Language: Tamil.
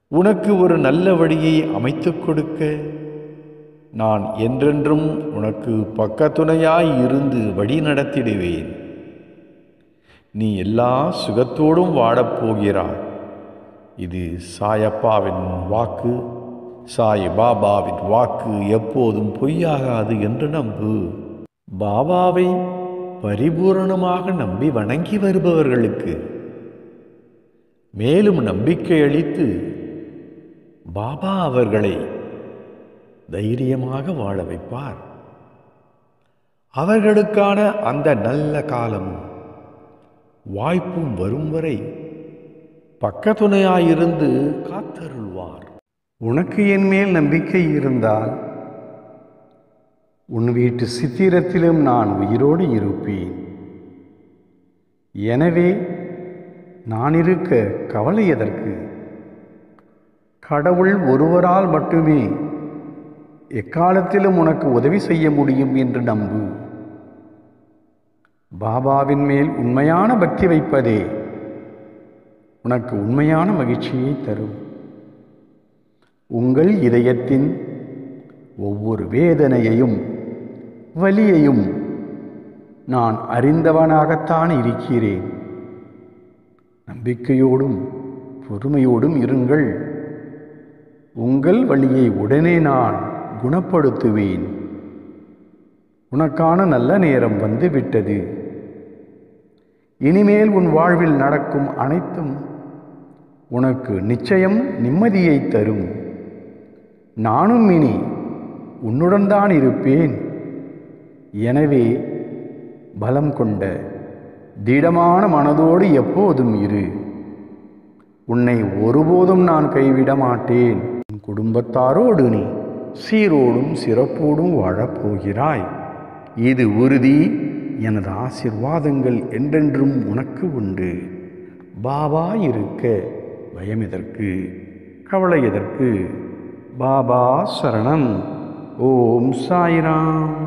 உனக்கு ஒரு நல்ல வழியை அமைத்துக் கொடுக்க நான் என்றென்றும் உனக்கு பக்கத்துணையாய் இருந்து வழி நடத்திடுவேன் நீ எல்லா சுகத்தோடும் வாழப்போகிறாய் இது சாயப்பாவின் வாக்கு சாய் பாபாவின் வாக்கு எப்போதும் பொய்யாகாது என்று நம்பு பாபாவை பரிபூரணமாக நம்பி வணங்கி வருபவர்களுக்கு மேலும் நம்பிக்கை அளித்து பாபா அவர்களை தைரியமாக வாழ வைப்பார் அவர்களுக்கான அந்த நல்ல காலமும் வாய்ப்பும் வரும் வரை பக்கத்துணையாயிருந்து காத்தருள்வார் உனக்கு என் மேல் நம்பிக்கை இருந்தால் உன் வீட்டு சித்திரத்திலும் நான் உயிரோடு இருப்பேன் எனவே நான் இருக்க கவலை எதற்கு கடவுள் ஒருவரால் மட்டுமே எக்காலத்திலும் உனக்கு உதவி செய்ய முடியும் என்று நம்பு பாபாவின் மேல் உண்மையான பக்தி வைப்பதே உனக்கு உண்மையான மகிழ்ச்சியை தரும் உங்கள் இதயத்தின் ஒவ்வொரு வேதனையையும் வலியையும் நான் அறிந்தவனாகத்தான் இருக்கிறேன் நம்பிக்கையோடும் பொறுமையோடும் இருங்கள் உங்கள் வழியை உடனே நான் குணப்படுத்துவேன் உனக்கான நல்ல நேரம் வந்துவிட்டது இனிமேல் உன் வாழ்வில் நடக்கும் அனைத்தும் உனக்கு நிச்சயம் நிம்மதியை தரும் நானும் இனி உன்னுடன் தான் இருப்பேன் எனவே பலம் கொண்ட திடமான மனதோடு எப்போதும் இரு உன்னை ஒருபோதும் நான் கைவிட மாட்டேன் உன் குடும்பத்தாரோடு நீ சீரோடும் சிறப்போடும் வாழப்போகிறாய் இது உறுதி எனது ஆசிர்வாதங்கள் என்றென்றும் உனக்கு உண்டு பாபா இருக்க பயம் எதற்கு கவலை எதற்கு பாபா சரணம் ஓம் சாய்ராம்